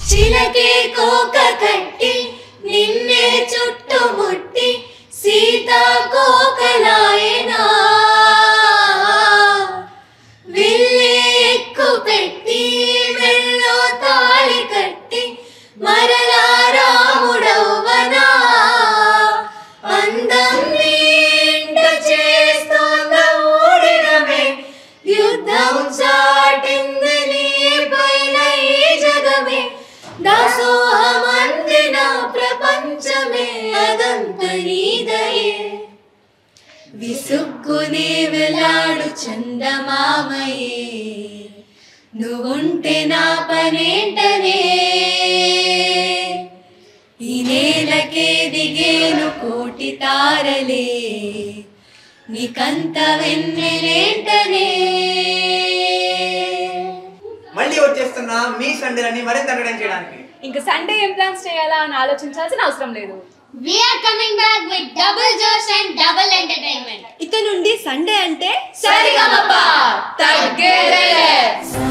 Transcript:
చిలకే కోక కట్టి నిన్నే చుట్టుముట్టి సీతా కోకలాయనా విల్లి ఎక్కు పెట్టి మెల్లో తాళి కట్టి మరలా రాముడవ్వనా అందం నీంట చేస్తోంద ఊడినమే యుద్ధం చాటింది నీ పైన ఈ జగమే దాసోహమందిన ప్రపంచమే అదంత నీదయే విసుక్కునే వెలాడు చందమామయే నువ్వుంటే నా పనేంటనే ఈ నేలకే దిగేను కోటి తారలే నీకంత వెన్నెలేంటనే మళ్ళీ వచ్చేస్తున్న మీ సండేలని మరింత అడగడం చేయడానికి ఇంకా సండే ఏం ప్లాన్స్ చేయాలా అని ఆలోచించాల్సిన అవసరం లేదు We are coming back with double josh and double entertainment. ఇక నుండి సండే అంటే సరిగమప తగ్గేదేలే